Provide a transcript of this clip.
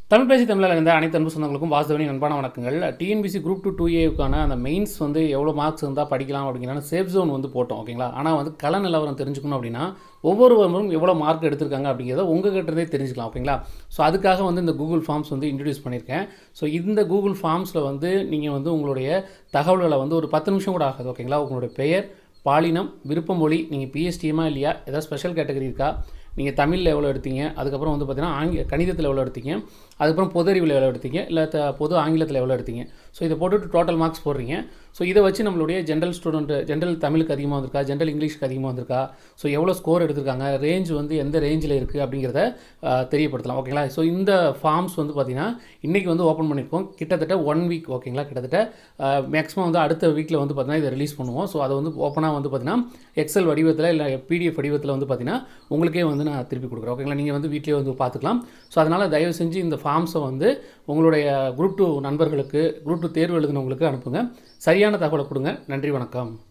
தமிழ் பேசி தமிழில் இருந்த அனைத்து அன்பு சொந்தங்களுக்கும் வாசுதவனி அன்பான வணக்கங்கள் டிஎன்பிசி குரூப் டூ டூ ஏவுக்கான அந்த மெயின்ஸ் வந்து எவ்வளோ மார்க்ஸ் இருந்தால் படிக்கலாம் அப்படிங்கிற சேஃப் ஜோன் வந்து போட்டோம் ஓகேங்களா ஆனால் வந்து கள நிலவரம் தெரிஞ்சுக்கணும் அப்படின்னா ஒவ்வொருவரும் எவ்வளோ மார்க் எடுத்திருக்காங்க அப்படிங்கிறத உங்கள் கிட்டதே தெரிஞ்சுக்கலாம் ஓகேங்களா ஸோ அதுக்காக வந்து இந்த கூகுள் ஃபார்ம்ஸ் வந்து இன்ட்ரடியூஸ் பண்ணியிருக்கேன் ஸோ இந்த கூகுள் ஃபார்ம்ஸில் வந்து நீங்கள் வந்து உங்களுடைய தகவல்களை வந்து ஒரு பத்து நிமிஷம் கூட ஆகாது ஓகேங்களா உங்களுடைய பெயர் பாலினம் விருப்பம் மொழி நீங்கள் பிஎஸ்டிஎமா இல்லையா ஏதாவது ஸ்பெஷல் கேட்டகரி இருக்கா நீங்கள் தமிழில் எவ்வளோ எடுத்தீங்க அதுக்கப்புறம் வந்து பார்த்தீங்கன்னா ஆங்கி கணிதத்தில் எவ்வளோ எடுத்தீங்க அதுக்கப்புறம் பொது அறிவில் எவ்வளோ எடுத்தீங்க இல்லை த பொது ஆங்கிலத்தில் எவ்வளோ எடுத்தீங்க ஸோ இதை போட்டுட்டு டோட்டல் மார்க்ஸ் போடுறீங்க ஸோ இதை வச்சு நம்மளுடைய ஜென்ரல் ஸ்டூடெண்ட் ஜென்ரல் தமிழுக்கு அதிகமாக வந்திருக்கா ஜென்ரல் இங்கிலீஷ்க்கு அதிகமாக வந்திருக்கா ஸோ எவ்வளோ ஸ்கோர் எடுத்திருக்காங்க ரேஞ்ச் வந்து எந்த ரேஞ்சில் இருக்குது அப்படிங்கிறத ஆஹ், தெரியப்படுத்தலாம் ஓகேங்களா ஸோ இந்த ஃபார்ம்ஸ் வந்து பார்த்தீங்கன்னா இன்றைக்கி வந்து ஓப்பன் பண்ணியிருக்கோம் கிட்டத்தட்ட ஒன் வீக் ஓகேங்களா கிட்டத்தட்ட மேக்ஸிமம் வந்து அடுத்த வீக்கில் வந்து பார்த்தீங்கன்னா இதை ரிலீஸ் பண்ணுவோம் ஸோ அதை வந்து ஓப்பனாக வந்து பார்த்தீங்கன்னா எக்ஸல் வடிவத்தில் இல்லை பிடிஎஃப் வடிவத்தில் வந்து பார்த்தீங்கன்னா உங்களுக்கே வந்து நான் திருப்பி கொடுக்குறேன் ஓகேங்களா நீங்கள் வந்து வீட்டிலே வந்து பார்த்துக்கலாம் ஸோ அதனால் தயவு செஞ்சு இந்த ஃபார்ம்ஸை வந்து உங்களுடைய குரூப் டூ நண்பர்களுக்கு குரூப் டூ தேர்வு எழுதினவங்களுக்கு அனுப்புங்க சரியான தகவலை கொடுங்க நன்றி வணக்கம்